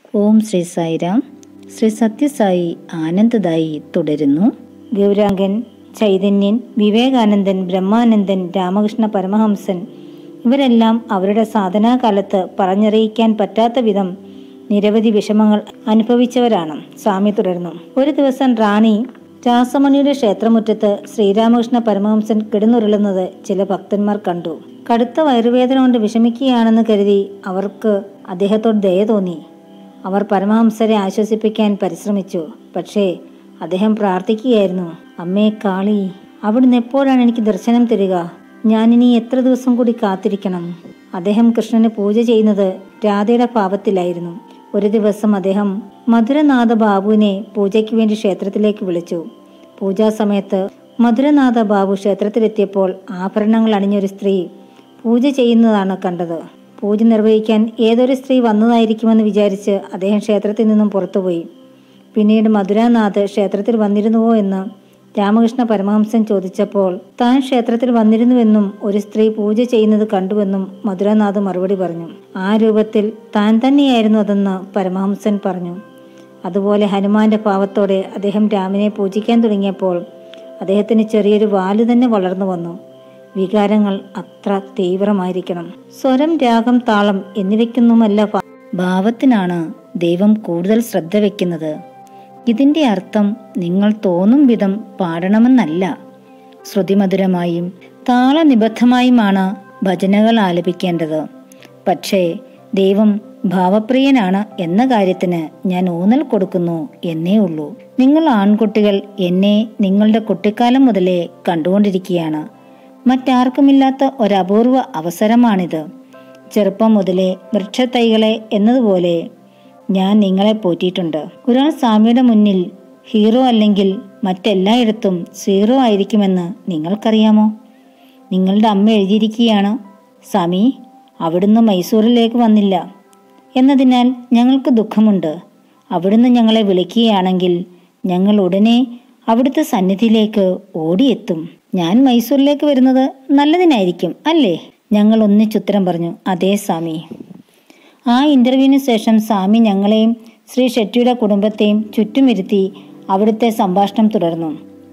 ഓം ശ്രീ സായിരാം ശ്രീ സത്യസായി ആനന്ദദായി തുടരുന്നു ഗൗരാംഗൻ ചൈതന്യൻ വിവേകാനന്ദൻ ബ്രഹ്മാനന്ദൻ രാമകൃഷ്ണ പരമഹംസൻ ഇവരെല്ലാം അവരുടെ സാധനാകാലത്ത് പറഞ്ഞറിയിക്കാൻ പറ്റാത്ത വിധം നിരവധി വിഷമങ്ങൾ അനുഭവിച്ചവരാണ് സ്വാമി തുടർന്നു ഒരു ദിവസം റാണി രാസമണിയുടെ ക്ഷേത്രമുറ്റത്ത് ശ്രീരാമകൃഷ്ണ പരമഹംസൻ കിടന്നുരുളുന്നത് ചില ഭക്തന്മാർ കണ്ടു കടുത്ത വയറുവേദന കൊണ്ട് വിഷമിക്കുകയാണെന്ന് കരുതി അവർക്ക് അദ്ദേഹത്തോട് ദയ തോന്നി അവർ പരമഹംസരെ ആശ്വസിപ്പിക്കാൻ പരിശ്രമിച്ചു പക്ഷേ അദ്ദേഹം പ്രാർത്ഥിക്കുകയായിരുന്നു അമ്മേ കാളി അവിടുന്ന് എപ്പോഴാണ് എനിക്ക് ദർശനം തരിക ഞാനിനി എത്ര ദിവസം കൂടി കാത്തിരിക്കണം അദ്ദേഹം കൃഷ്ണന് പൂജ ചെയ്യുന്നത് രാധയുടെ പാപത്തിലായിരുന്നു ഒരു ദിവസം അദ്ദേഹം മധുരനാഥ ബാബുവിനെ പൂജയ്ക്ക് വേണ്ടി ക്ഷേത്രത്തിലേക്ക് വിളിച്ചു പൂജാ സമയത്ത് മധുരനാഥ ബാബു ക്ഷേത്രത്തിലെത്തിയപ്പോൾ ആഭരണങ്ങൾ അണിഞ്ഞൊരു സ്ത്രീ പൂജ ചെയ്യുന്നതാണ് കണ്ടത് പൂജ നിർവഹിക്കാൻ ഏതൊരു സ്ത്രീ വന്നതായിരിക്കുമെന്ന് വിചാരിച്ച് അദ്ദേഹം ക്ഷേത്രത്തിൽ നിന്നും പുറത്തുപോയി പിന്നീട് മധുരാനാഥ് ക്ഷേത്രത്തിൽ വന്നിരുന്നുവോ എന്ന് രാമകൃഷ്ണ പരമഹംസൻ ചോദിച്ചപ്പോൾ താൻ ക്ഷേത്രത്തിൽ വന്നിരുന്നുവെന്നും ഒരു സ്ത്രീ പൂജ ചെയ്യുന്നത് കണ്ടുവെന്നും മധുരനാഥ് മറുപടി പറഞ്ഞു ആ രൂപത്തിൽ താൻ തന്നെയായിരുന്നു അതെന്ന് പരമഹംസൻ പറഞ്ഞു അതുപോലെ ഹനുമാന്റെ ഭാവത്തോടെ അദ്ദേഹം രാമനെ പൂജിക്കാൻ തുടങ്ങിയപ്പോൾ അദ്ദേഹത്തിന് ചെറിയൊരു വാല് തന്നെ വളർന്നു വന്നു വികാരങ്ങൾ അത്ര തീവ്രമായിരിക്കണം സ്വരം രാഗം താളം എന്നിവയ്ക്കൊന്നുമല്ല ഭാ- ഭാവത്തിനാണ് ദൈവം കൂടുതൽ ശ്രദ്ധ വെക്കുന്നത് ഇതിന്റെ അർത്ഥം നിങ്ങൾ തോന്നും വിധം പാടണമെന്നല്ല ശ്രുതിമധുരമായും താളനിബദ്ധമായുമാണ് ഭജനകൾ ആലപിക്കേണ്ടത് പക്ഷേ ദൈവം ഭാവപ്രിയനാണ് എന്ന കാര്യത്തിന് ഞാൻ ഊന്നൽ കൊടുക്കുന്നു എന്നേ ഉള്ളൂ നിങ്ങൾ ആൺകുട്ടികൾ എന്നെ നിങ്ങളുടെ കുട്ടിക്കാലം മുതലേ കണ്ടുകൊണ്ടിരിക്കുകയാണ് മറ്റാർക്കുമില്ലാത്ത ഒരപൂർവ അവസരമാണിത് ചെറുപ്പം മുതലേ വൃക്ഷത്തൈകളെ എന്നതുപോലെ ഞാൻ നിങ്ങളെ പോറ്റിയിട്ടുണ്ട് ഒരാൾ സ്വാമിയുടെ മുന്നിൽ ഹീറോ അല്ലെങ്കിൽ മറ്റെല്ലായിടത്തും സീറോ ആയിരിക്കുമെന്ന് നിങ്ങൾക്കറിയാമോ നിങ്ങളുടെ അമ്മ എഴുതിയിരിക്കുകയാണ് സ്വാമി അവിടുന്ന് മൈസൂരിലേക്ക് വന്നില്ല എന്നതിനാൽ ഞങ്ങൾക്ക് ദുഃഖമുണ്ട് അവിടുന്ന് ഞങ്ങളെ വിളിക്കുകയാണെങ്കിൽ ഞങ്ങൾ ഉടനെ അവിടുത്തെ സന്നിധിയിലേക്ക് ഓടിയെത്തും ഞാൻ മൈസൂരിലേക്ക് വരുന്നത് നല്ലതിനായിരിക്കും അല്ലേ ഞങ്ങൾ ഒന്നിച്ചുത്തരം പറഞ്ഞു അതേ സ്വാമി ആ ഇന്റർവ്യൂവിന് ശേഷം സ്വാമി ഞങ്ങളെയും ശ്രീ ഷെട്ടിയുടെ കുടുംബത്തെയും ചുറ്റുമിരുത്തി അവിടുത്തെ സംഭാഷണം തുടർന്നു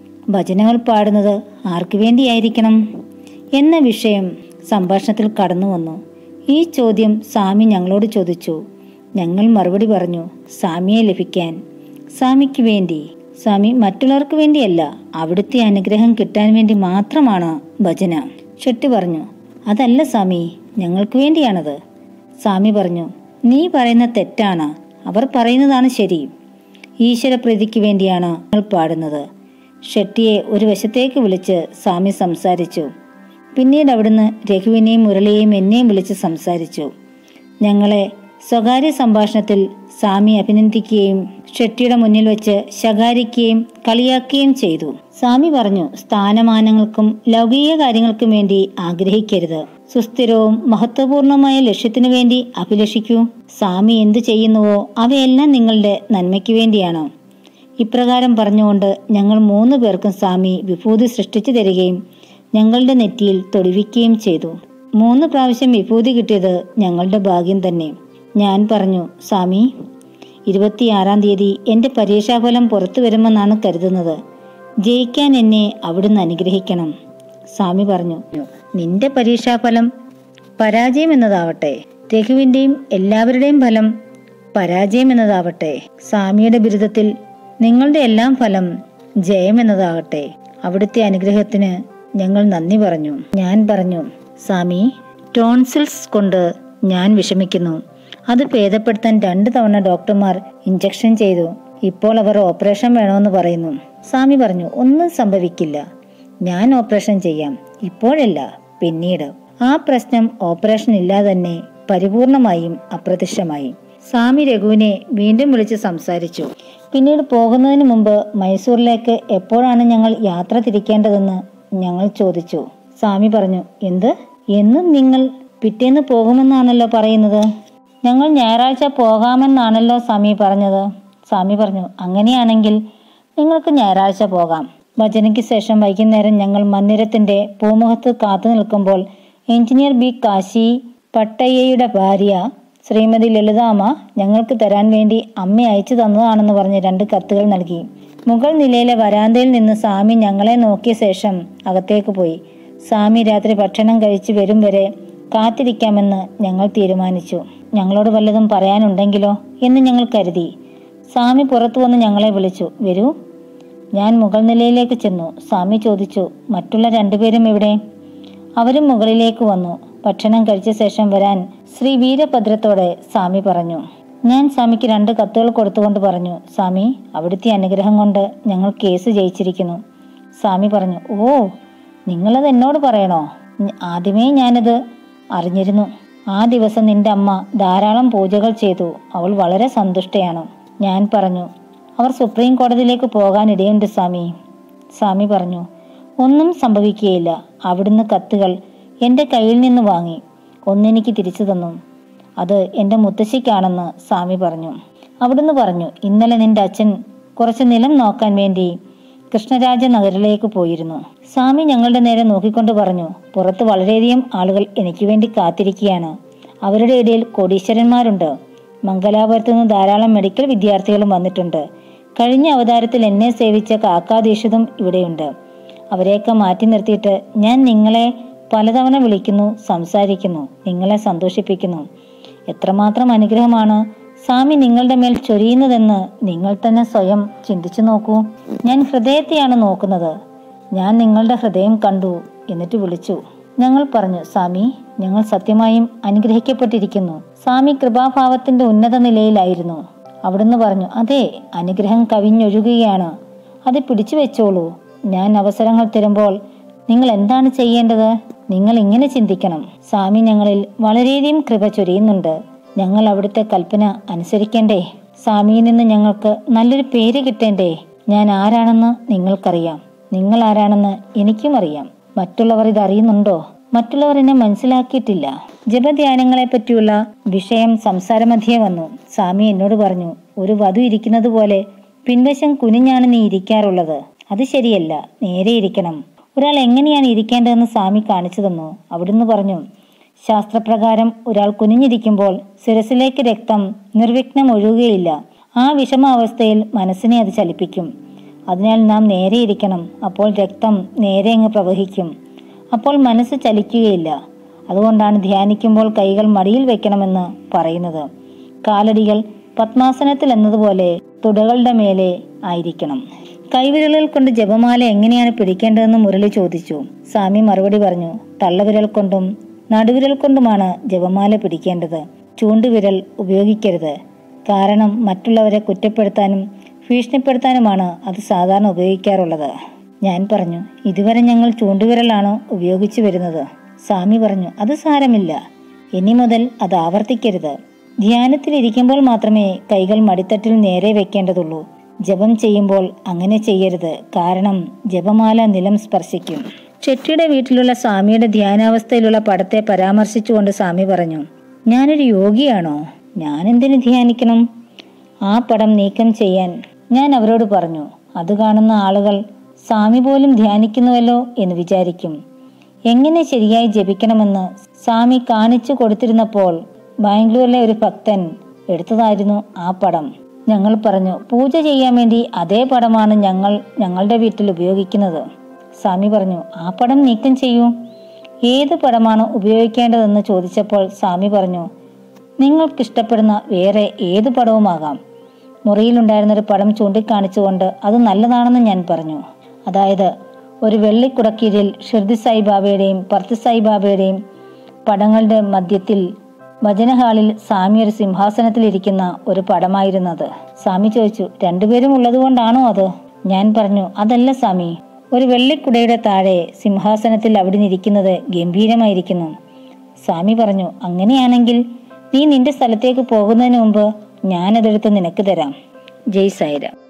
ഭജനകൾ പാടുന്നത് ആർക്കു വേണ്ടിയായിരിക്കണം എന്ന വിഷയം സംഭാഷണത്തിൽ കടന്നു വന്നു ഈ ചോദ്യം സ്വാമി ഞങ്ങളോട് ചോദിച്ചു ഞങ്ങൾ മറുപടി പറഞ്ഞു സ്വാമിയെ ലഭിക്കാൻ സ്വാമിക്ക് വേണ്ടി സ്വാമി മറ്റുള്ളവർക്ക് വേണ്ടിയല്ല അവിടുത്തെ അനുഗ്രഹം കിട്ടാൻ വേണ്ടി മാത്രമാണ് ഭജന ഷെട്ടി പറഞ്ഞു അതല്ല സ്വാമി ഞങ്ങൾക്ക് വേണ്ടിയാണത് സ്വാമി പറഞ്ഞു നീ പറയുന്ന തെറ്റാണ് അവർ പറയുന്നതാണ് ശരി ഈശ്വരപ്രീതിക്ക് വേണ്ടിയാണ് ഞങ്ങൾ പാടുന്നത് ഷെട്ടിയെ ഒരു വശത്തേക്ക് വിളിച്ച് സ്വാമി സംസാരിച്ചു പിന്നീട് അവിടുന്ന് രഘുവിനെയും മുരളിയെയും എന്നെയും വിളിച്ച് സംസാരിച്ചു ഞങ്ങളെ സ്വകാര്യ സംഭാഷണത്തിൽ സ്വാമി അഭിനന്ദിക്കുകയും ഷെട്ടിയുടെ മുന്നിൽ വെച്ച് ശകാരിക്കുകയും കളിയാക്കുകയും ചെയ്തു സ്വാമി പറഞ്ഞു സ്ഥാനമാനങ്ങൾക്കും ലൗകിക കാര്യങ്ങൾക്കും വേണ്ടി ആഗ്രഹിക്കരുത് സുസ്ഥിരവും മഹത്വപൂർണമായ ലക്ഷ്യത്തിനു വേണ്ടി അഭിലഷിക്കൂ സ്വാമി എന്തു ചെയ്യുന്നുവോ അവയെല്ലാം നിങ്ങളുടെ നന്മയ്ക്ക് വേണ്ടിയാണ് ഇപ്രകാരം പറഞ്ഞുകൊണ്ട് ഞങ്ങൾ മൂന്ന് പേർക്കും സ്വാമി വിഭൂതി സൃഷ്ടിച്ചു തരികയും ഞങ്ങളുടെ നെറ്റിയിൽ തൊടിവിക്കുകയും ചെയ്തു മൂന്ന് പ്രാവശ്യം വിഭൂതി കിട്ടിയത് ഞങ്ങളുടെ ഭാഗ്യം തന്നെ ഞാൻ പറഞ്ഞു സ്വാമി ഇരുപത്തിയാറാം തീയതി എൻ്റെ പരീക്ഷാഫലം പുറത്തു വരുമെന്നാണ് കരുതുന്നത് ജയിക്കാൻ എന്നെ അവിടുന്ന് അനുഗ്രഹിക്കണം സ്വാമി പറഞ്ഞു നിന്റെ പരീക്ഷാഫലം പരാജയം എന്നതാവട്ടെ രഘുവിൻ്റെയും എല്ലാവരുടെയും ഫലം പരാജയം എന്നതാവട്ടെ സ്വാമിയുടെ ബിരുദത്തിൽ നിങ്ങളുടെ എല്ലാം ഫലം ജയം എന്നതാകട്ടെ അവിടുത്തെ അനുഗ്രഹത്തിന് ഞങ്ങൾ നന്ദി പറഞ്ഞു ഞാൻ പറഞ്ഞു സ്വാമി ടോൺസിൽസ് കൊണ്ട് ഞാൻ വിഷമിക്കുന്നു അത് ഭേദപ്പെടുത്താൻ രണ്ടു തവണ ഡോക്ടർമാർ ഇഞ്ചക്ഷൻ ചെയ്തു ഇപ്പോൾ അവർ ഓപ്പറേഷൻ വേണമെന്ന് പറയുന്നു സ്വാമി പറഞ്ഞു ഒന്നും സംഭവിക്കില്ല ഞാൻ ഓപ്പറേഷൻ ചെയ്യാം ഇപ്പോഴല്ല പിന്നീട് ആ പ്രശ്നം ഓപ്പറേഷൻ ഇല്ലാതെ തന്നെ പരിപൂർണമായും അപ്രത്യക്ഷമായി സ്വാമി രഘുവിനെ വീണ്ടും വിളിച്ച് സംസാരിച്ചു പിന്നീട് പോകുന്നതിന് മുമ്പ് മൈസൂരിലേക്ക് എപ്പോഴാണ് ഞങ്ങൾ യാത്ര തിരിക്കേണ്ടതെന്ന് ഞങ്ങൾ ചോദിച്ചു സ്വാമി പറഞ്ഞു എന്ത് എന്നും നിങ്ങൾ പിറ്റേന്ന് പോകുമെന്നാണല്ലോ പറയുന്നത് ഞങ്ങൾ ഞായറാഴ്ച പോകാമെന്നാണല്ലോ സ്വാമി പറഞ്ഞത് സ്വാമി പറഞ്ഞു അങ്ങനെയാണെങ്കിൽ നിങ്ങൾക്ക് ഞായറാഴ്ച പോകാം ഭജനയ്ക്ക് ശേഷം വൈകുന്നേരം ഞങ്ങൾ മന്ദിരത്തിന്റെ പൂമുഖത്ത് കാത്തു നിൽക്കുമ്പോൾ എഞ്ചിനീയർ ബി കാശി പട്ടയ്യയുടെ ഭാര്യ ശ്രീമതി ലളിതാമ്മ ഞങ്ങൾക്ക് തരാൻ വേണ്ടി അമ്മ അയച്ചു തന്നതാണെന്ന് പറഞ്ഞ് രണ്ട് കത്തുകൾ നൽകി മുകൾ നിലയിലെ വരാന്തയിൽ നിന്ന് സ്വാമി ഞങ്ങളെ നോക്കിയ ശേഷം അകത്തേക്ക് പോയി സ്വാമി രാത്രി ഭക്ഷണം കഴിച്ച് വരും വരെ കാത്തിരിക്കാമെന്ന് ഞങ്ങൾ തീരുമാനിച്ചു ഞങ്ങളോട് വല്ലതും പറയാനുണ്ടെങ്കിലോ എന്ന് ഞങ്ങൾ കരുതി സ്വാമി പുറത്തു വന്ന് ഞങ്ങളെ വിളിച്ചു വരൂ ഞാൻ മുകൾ നിലയിലേക്ക് ചെന്നു സ്വാമി ചോദിച്ചു മറ്റുള്ള രണ്ടുപേരും എവിടെ അവരും മുകളിലേക്ക് വന്നു ഭക്ഷണം കഴിച്ച ശേഷം വരാൻ ശ്രീ വീരഭദ്രത്തോടെ സ്വാമി പറഞ്ഞു ഞാൻ സ്വാമിക്ക് രണ്ട് കത്തുകൾ കൊടുത്തുകൊണ്ട് പറഞ്ഞു സ്വാമി അവിടുത്തെ അനുഗ്രഹം കൊണ്ട് ഞങ്ങൾ കേസ് ജയിച്ചിരിക്കുന്നു സ്വാമി പറഞ്ഞു ഓ നിങ്ങളത് എന്നോട് പറയണോ ഞ- ആദ്യമേ ഞാനത് അറിഞ്ഞിരുന്നു ആ ദിവസം നിന്റെ അമ്മ ധാരാളം പൂജകൾ ചെയ്തു അവൾ വളരെ സന്തുഷ്ടയാണ് ഞാൻ പറഞ്ഞു അവർ സുപ്രീം കോടതിയിലേക്ക് പോകാനിടയുണ്ട് സ്വാമി സ്വാമി പറഞ്ഞു ഒന്നും സംഭവിക്കുകയില്ല അവിടുന്ന് കത്തുകൾ എൻ്റെ കയ്യിൽ നിന്ന് വാങ്ങി ഒന്നെനിക്ക് തിരിച്ചു തന്നു അത് എൻ്റെ മുത്തശ്ശിക്കാണെന്ന് സ്വാമി പറഞ്ഞു അവിടുന്ന് പറഞ്ഞു ഇന്നലെ നിന്റെ അച്ഛൻ കുറച്ച് നിലം നോക്കാൻ വേണ്ടി കൃഷ്ണരാജ നഗരിലേക്ക് പോയിരുന്നു സ്വാമി ഞങ്ങളുടെ നേരെ നോക്കിക്കൊണ്ട് പറഞ്ഞു പുറത്ത് വളരെയധികം ആളുകൾ എനിക്ക് വേണ്ടി കാത്തിരിക്കുകയാണ് അവരുടെ ഇടയിൽ കോടീശ്വരന്മാരുണ്ട് മംഗലാപുരത്തു നിന്ന് ധാരാളം മെഡിക്കൽ വിദ്യാർത്ഥികളും വന്നിട്ടുണ്ട് കഴിഞ്ഞ അവതാരത്തിൽ എന്നെ സേവിച്ച കാക്കാദീക്ഷിതും ഇവിടെയുണ്ട് അവരെയൊക്കെ മാറ്റി നിർത്തിയിട്ട് ഞാൻ നിങ്ങളെ പലതവണ വിളിക്കുന്നു സംസാരിക്കുന്നു നിങ്ങളെ സന്തോഷിപ്പിക്കുന്നു എത്രമാത്രം അനുഗ്രഹമാണ് സ്വാമി നിങ്ങളുടെ മേൽ ചൊരിയുന്നതെന്ന് നിങ്ങൾ തന്നെ സ്വയം ചിന്തിച്ചു നോക്കൂ ഞാൻ ഹൃദയത്തെയാണ് നോക്കുന്നത് ഞാൻ നിങ്ങളുടെ ഹൃദയം കണ്ടു എന്നിട്ട് വിളിച്ചു ഞങ്ങൾ പറഞ്ഞു സ്വാമി ഞങ്ങൾ സത്യമായും അനുഗ്രഹിക്കപ്പെട്ടിരിക്കുന്നു സ്വാമി കൃപാഭാവത്തിന്റെ ഉന്നത നിലയിലായിരുന്നു അവിടുന്ന് പറഞ്ഞു അതെ അനുഗ്രഹം കവിഞ്ഞൊഴുകുകയാണ് അത് പിടിച്ചു വെച്ചോളൂ ഞാൻ അവസരങ്ങൾ തരുമ്പോൾ നിങ്ങൾ എന്താണ് ചെയ്യേണ്ടത് നിങ്ങൾ ഇങ്ങനെ ചിന്തിക്കണം സ്വാമി ഞങ്ങളിൽ വളരെയധികം കൃപ ചൊരിയുന്നുണ്ട് ഞങ്ങൾ അവിടുത്തെ കൽപ്പന അനുസരിക്കണ്ടേ സ്വാമിയിൽ നിന്ന് ഞങ്ങൾക്ക് നല്ലൊരു പേര് കിട്ടേണ്ടേ ഞാൻ ആരാണെന്ന് നിങ്ങൾക്കറിയാം നിങ്ങൾ ആരാണെന്ന് എനിക്കും അറിയാം മറ്റുള്ളവർ ഇത് അറിയുന്നുണ്ടോ മറ്റുള്ളവർ എന്നെ മനസ്സിലാക്കിയിട്ടില്ല ജപധ്യാനങ്ങളെ പറ്റിയുള്ള വിഷയം സംസാരമധ്യേ വന്നു സ്വാമി എന്നോട് പറഞ്ഞു ഒരു വധു ഇരിക്കുന്നത് പോലെ പിൻവശം കുനിഞ്ഞാണ് നീ ഇരിക്കാറുള്ളത് അത് ശരിയല്ല നേരെ ഇരിക്കണം ഒരാൾ എങ്ങനെയാണ് ഇരിക്കേണ്ടതെന്ന് സ്വാമി കാണിച്ചു തന്നു അവിടുന്ന് പറഞ്ഞു ശാസ്ത്രപ്രകാരം ഒരാൾ കുനിഞ്ഞിരിക്കുമ്പോൾ ശിരസിലേക്ക് രക്തം നിർവിഘ്നം ഒഴുകുകയില്ല ആ വിഷമാവസ്ഥയിൽ മനസ്സിനെ അത് ചലിപ്പിക്കും അതിനാൽ നാം നേരെ ഇരിക്കണം അപ്പോൾ രക്തം നേരെ അങ്ങ് പ്രവഹിക്കും അപ്പോൾ മനസ്സ് ചലിക്കുകയില്ല അതുകൊണ്ടാണ് ധ്യാനിക്കുമ്പോൾ കൈകൾ മടിയിൽ വെക്കണമെന്ന് പറയുന്നത് കാലടികൾ പത്മാസനത്തിൽ എന്നതുപോലെ തുടകളുടെ മേലെ ആയിരിക്കണം കൈവിരലുകൾ കൊണ്ട് ജപമാല എങ്ങനെയാണ് പിടിക്കേണ്ടതെന്ന് മുരളി ചോദിച്ചു സ്വാമി മറുപടി പറഞ്ഞു തള്ളവിരൽ കൊണ്ടും നടുവിരൽ കൊണ്ടുമാണ് ജപമാല പിടിക്കേണ്ടത് ചൂണ്ടുവിരൽ ഉപയോഗിക്കരുത് കാരണം മറ്റുള്ളവരെ കുറ്റപ്പെടുത്താനും ഭീഷണിപ്പെടുത്താനുമാണ് അത് സാധാരണ ഉപയോഗിക്കാറുള്ളത് ഞാൻ പറഞ്ഞു ഇതുവരെ ഞങ്ങൾ ചൂണ്ടുവിരലാണ് ഉപയോഗിച്ചു വരുന്നത് സ്വാമി പറഞ്ഞു അത് സാരമില്ല ഇനി മുതൽ അത് ആവർത്തിക്കരുത് ധ്യാനത്തിൽ ഇരിക്കുമ്പോൾ മാത്രമേ കൈകൾ മടിത്തട്ടിൽ നേരെ വെക്കേണ്ടതുള്ളൂ ജപം ചെയ്യുമ്പോൾ അങ്ങനെ ചെയ്യരുത് കാരണം ജപമാല നിലം സ്പർശിക്കും ചെട്ടിയുടെ വീട്ടിലുള്ള സ്വാമിയുടെ ധ്യാനാവസ്ഥയിലുള്ള പടത്തെ പരാമർശിച്ചുകൊണ്ട് സ്വാമി പറഞ്ഞു ഞാനൊരു യോഗിയാണോ ഞാൻ എന്തിനു ധ്യാനിക്കണം ആ പടം നീക്കം ചെയ്യാൻ ഞാൻ അവരോട് പറഞ്ഞു അത് കാണുന്ന ആളുകൾ സ്വാമി പോലും ധ്യാനിക്കുന്നുവല്ലോ എന്ന് വിചാരിക്കും എങ്ങനെ ശരിയായി ജപിക്കണമെന്ന് സ്വാമി കാണിച്ചു കൊടുത്തിരുന്നപ്പോൾ ബാംഗ്ലൂരിലെ ഒരു ഭക്തൻ എടുത്തതായിരുന്നു ആ പടം ഞങ്ങൾ പറഞ്ഞു പൂജ ചെയ്യാൻ വേണ്ടി അതേ പടമാണ് ഞങ്ങൾ ഞങ്ങളുടെ വീട്ടിൽ ഉപയോഗിക്കുന്നത് സ്വാമി പറഞ്ഞു ആ പടം നീക്കം ചെയ്യൂ ഏത് പടമാണ് ഉപയോഗിക്കേണ്ടതെന്ന് ചോദിച്ചപ്പോൾ സ്വാമി പറഞ്ഞു നിങ്ങൾക്കിഷ്ടപ്പെടുന്ന വേറെ ഏത് പടവുമാകാം മുറിയിലുണ്ടായിരുന്ന ഒരു പടം ചൂണ്ടിക്കാണിച്ചുകൊണ്ട് അത് നല്ലതാണെന്ന് ഞാൻ പറഞ്ഞു അതായത് ഒരു വെള്ളിക്കുടക്കീഴിൽ ഷിർദി സായിബാബയുടെയും പർത്തി സായിബാബയുടെയും പടങ്ങളുടെ മധ്യത്തിൽ ഭജന ഹാളിൽ സ്വാമി ഒരു സിംഹാസനത്തിലിരിക്കുന്ന ഒരു പടമായിരുന്നത് സ്വാമി ചോദിച്ചു രണ്ടുപേരും ഉള്ളതുകൊണ്ടാണോ അത് ഞാൻ പറഞ്ഞു അതല്ല സ്വാമി ഒരു വെള്ളിക്കുടയുടെ താഴെ സിംഹാസനത്തിൽ അവിടെ ഇരിക്കുന്നത് ഗംഭീരമായിരിക്കുന്നു സ്വാമി പറഞ്ഞു അങ്ങനെയാണെങ്കിൽ നീ നിന്റെ സ്ഥലത്തേക്ക് പോകുന്നതിന് മുമ്പ് ഞാനതെടുത്ത് നിനക്ക് തരാം ജയ് സായിരാം